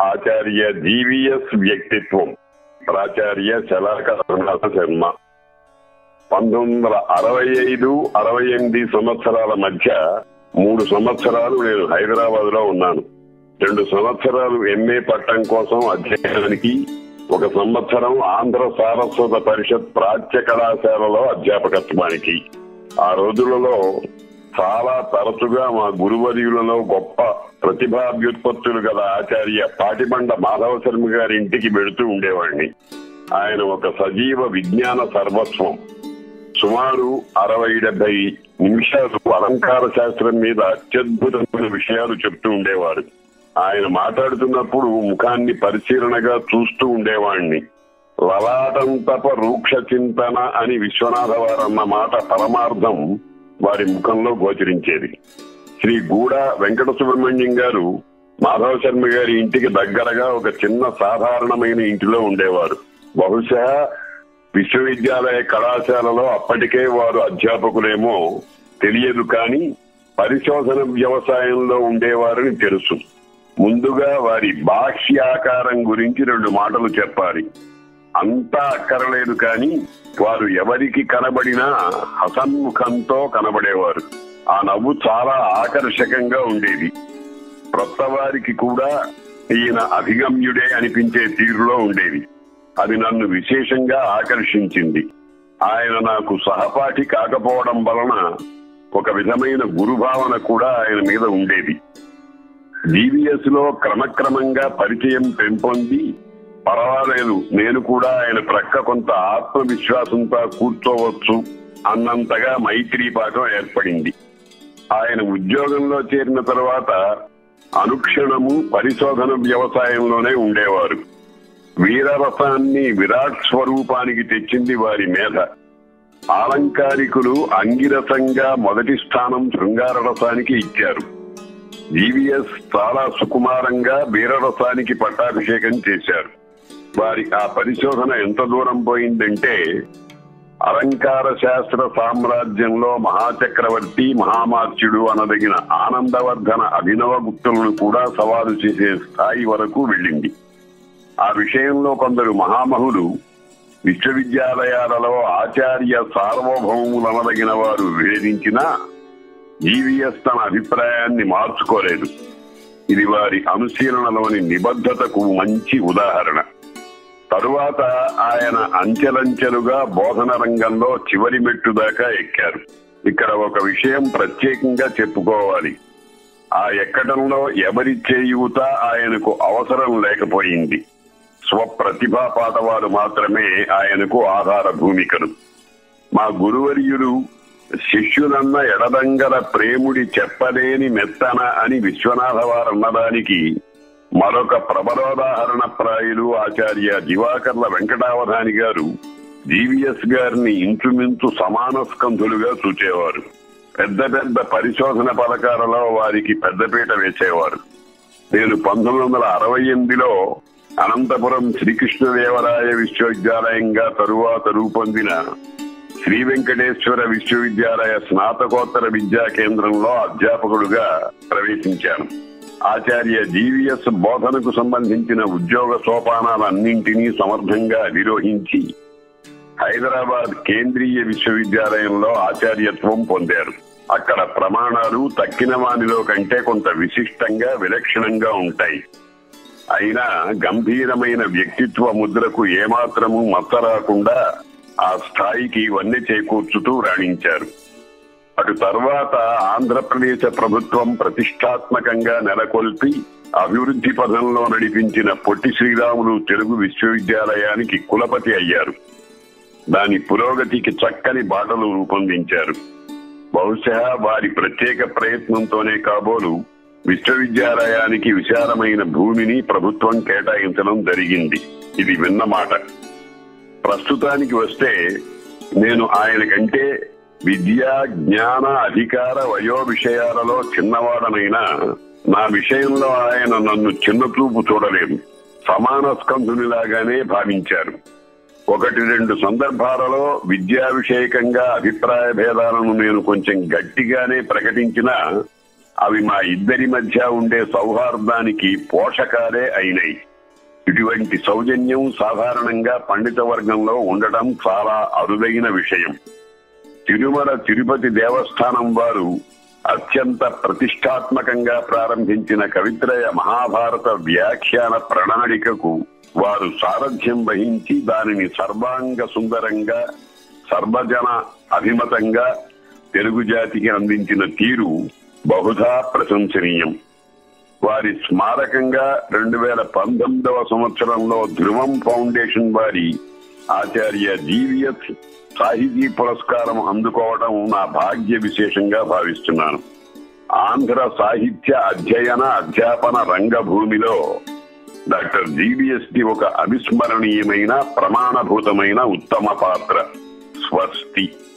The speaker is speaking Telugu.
ఆచార్య జీవీఎస్ వ్యక్తిత్వం ప్రాచార్య శలాక రఘునాథ శర్మ పంతొమ్మిది వందల అరవై ఐదు అరవై ఎనిమిది సంవత్సరాల మధ్య మూడు సంవత్సరాలు నేను హైదరాబాద్ లో ఉన్నాను రెండు సంవత్సరాలు ఎంఏ పట్టం కోసం అధ్యయనానికి ఒక సంవత్సరం ఆంధ్ర సారస్వత పరిషత్ ప్రాచ్య కళాశాలలో అధ్యాపకత్వానికి ఆ రోజులలో చాలా తరచుగా మా గురువర్యులలో గొప్ప ప్రతిభాభ్యుత్పత్తులు గల ఆచార్య పాటిబండ మాధవ శర్మ గారి ఇంటికి వెళుతూ ఉండేవాడిని ఆయన ఒక సజీవ విజ్ఞాన సర్వస్వం సుమారు అరవై డెబ్బై నిమిషాలు అలంకార శాస్త్రం మీద అత్యద్భుతమైన విషయాలు చెప్తూ ఉండేవారు ఆయన మాట్లాడుతున్నప్పుడు ముఖాన్ని పరిశీలనగా చూస్తూ ఉండేవాణ్ణి లలాటంతప రూక్ష చింతన అని విశ్వనాథ వారన్న మాట పరమార్థం వారి ముఖంలో గోచరించేది శ్రీ గూడ వెంకట సుబ్రహ్మణ్యం గారు మాధవ శర్మ గారి ఇంటికి దగ్గరగా ఒక చిన్న సాధారణమైన ఇంటిలో ఉండేవారు బహుశా విశ్వవిద్యాలయ కళాశాలలో అప్పటికే వారు అధ్యాపకులేమో తెలియదు కానీ పరిశోధన వ్యవసాయంలో ఉండేవారని తెలుసు ముందుగా వారి బాహ్యాకారం గురించి రెండు మాటలు చెప్పాలి అంతా అక్కరలేదు కానీ వారు ఎవరికి కనబడినా హసన్ముఖంతో కనబడేవారు ఆ నవ్వు చాలా ఆకర్షకంగా ఉండేది క్రొత్త వారికి కూడా ఈయన అభిగమ్యుడే అనిపించే తీరులో ఉండేది అది నన్ను విశేషంగా ఆకర్షించింది ఆయన నాకు సహపాఠి కాకపోవడం వలన ఒక విధమైన గురుభావన కూడా ఆయన మీద ఉండేది జీవీఎస్ లో క్రమక్రమంగా పరిచయం పెంపొంది పర్వాలేదు నేను కూడా ఆయన ప్రక్క కొంత ఆత్మవిశ్వాసంతో కూర్చోవచ్చు అన్నంతగా మైత్రీపాఠం ఏర్పడింది ఆయన ఉద్యోగంలో చేరిన తర్వాత అనుక్షణము పరిశోధన వ్యవసాయంలోనే ఉండేవారు వీరరసాన్ని విరాట్ స్వరూపానికి తెచ్చింది వారి మేధ ఆలంకారికులు అంగిరసంగా మొదటి స్థానం శృంగార రసానికి ఇచ్చారు జీవీఎస్ చాలా సుకుమారంగా వీరరసానికి పట్టాభిషేకం చేశారు వారి ఆ పరిశోధన ఎంత దూరం పోయిందంటే అలంకార శాస్త్ర సామ్రాజ్యంలో మహాచక్రవర్తి మహామాత్యుడు అనదగిన ఆనందవర్ధన అభినవ గుప్తులను కూడా సవాలు చేసే స్థాయి వరకు వెళ్ళింది ఆ విషయంలో కొందరు మహామహులు విశ్వవిద్యాలయాలలో ఆచార్య సార్వభౌములనదగిన వారు వేధించినా జీవీఎస్ తన అభిప్రాయాన్ని మార్చుకోలేదు ఇది వారి అనుశీలనలోని నిబద్ధతకు మంచి ఉదాహరణ తరువాత ఆయన అంచెలంచెలుగా బోధన రంగంలో చివరి మెట్టు దాకా ఎక్కారు ఇక్కడ ఒక విషయం ప్రత్యేకంగా చెప్పుకోవాలి ఆ ఎక్కడంలో ఎవరి చేయూత ఆయనకు అవసరం లేకపోయింది స్వప్రతిభా పాటవారు మాత్రమే ఆయనకు ఆధార భూమికలు మా గురువర్యులు శిష్యులన్న ఎడదంగల ప్రేముడి చెప్పలేని మెత్తన అని విశ్వనాథ వారన్నదానికి మరొక ప్రబలోదాహరణ ప్రాయులు ఆచార్య దివాకర్ల వెంకటావధాని గారు జీవీఎస్ గారిని ఇంచుమించు సమాన స్కంధులుగా చూచేవారు పెద్ద పెద్ద పరిశోధన పథకాలలో వారికి పెద్దపీట వేసేవారు నేను పంతొమ్మిది వందల అరవై ఎనిమిదిలో అనంతపురం శ్రీకృష్ణదేవరాయ విశ్వవిద్యాలయంగా తరువాత రూపొందిన శ్రీ వెంకటేశ్వర విశ్వవిద్యాలయ స్నాతకోత్తర విద్యా కేంద్రంలో అధ్యాపకుడుగా ప్రవేశించాను ఆచార్య జీవీఎస్ బోధనకు సంబంధించిన ఉద్యోగ సోపానాలన్నింటినీ సమర్థంగా అధిరోహించి హైదరాబాద్ కేంద్రీయ విశ్వవిద్యాలయంలో ఆచార్యత్వం పొందారు అక్కడ ప్రమాణాలు తక్కిన వానిలో కంటే కొంత విశిష్టంగా విలక్షణంగా ఉంటాయి అయినా గంభీరమైన వ్యక్తిత్వ ముద్రకు ఏమాత్రము మచ్చ రాకుండా ఆ స్థాయికి వన్నె చేకూర్చుతూ రాణించారు అటు తర్వాత ఆంధ్రప్రదేశ్ ప్రభుత్వం ప్రతిష్టాత్మకంగా నెలకొల్పి అభివృద్ధి పథంలో నడిపించిన పొట్టి శ్రీరాములు తెలుగు విశ్వవిద్యాలయానికి కులపతి అయ్యారు దాని పురోగతికి చక్కని బాటలు రూపొందించారు బహుశా వారి ప్రత్యేక ప్రయత్నంతోనే కాబోలు విశ్వవిద్యాలయానికి విశాలమైన భూమిని ప్రభుత్వం కేటాయించడం జరిగింది ఇది విన్న మాట ప్రస్తుతానికి వస్తే నేను ఆయన కంటే విద్యా జ్ఞాన అధికార వయో విషయాలలో చిన్నవాడనైనా నా విషయంలో ఆయన నన్ను చిన్న చూపు చూడలేదు సమాన స్కంధునిలాగానే భావించారు ఒకటి రెండు సందర్భాలలో విద్యా విషయకంగా అభిప్రాయ భేదాలను నేను కొంచెం గట్టిగానే ప్రకటించినా అవి మా ఇద్దరి మధ్య ఉండే సౌహార్దానికి పోషకాలే అయినాయి ఇటువంటి సౌజన్యం సాధారణంగా పండిత వర్గంలో ఉండటం చాలా అరుదైన విషయం తిరుమల తిరుపతి దేవస్థానం వారు అత్యంత ప్రతిష్టాత్మకంగా ప్రారంభించిన కవిత్రయ మహాభారత వ్యాఖ్యాన ప్రణాళికకు వారు సారథ్యం వహించి దానిని సర్వాంగ సుందరంగా సర్వజన అభిమతంగా తెలుగు జాతికి అందించిన తీరు బహుధా ప్రశంసనీయం వారి స్మారకంగా రెండు వేల పంతొమ్మిదవ సంవత్సరంలో ధ్రువం ఫౌండేషన్ వారి ఆచార్య జీవిఎస్ సాహితీ పురస్కారం అందుకోవడం నా భాగ్య విశేషంగా భావిస్తున్నాను ఆంధ్ర సాహిత్య అధ్యయన అధ్యాపన రంగభూమిలో డాక్టర్ జీబీఎస్ కి ఒక అవిస్మరణీయమైన ప్రమాణభూతమైన ఉత్తమ పాత్ర స్వస్తి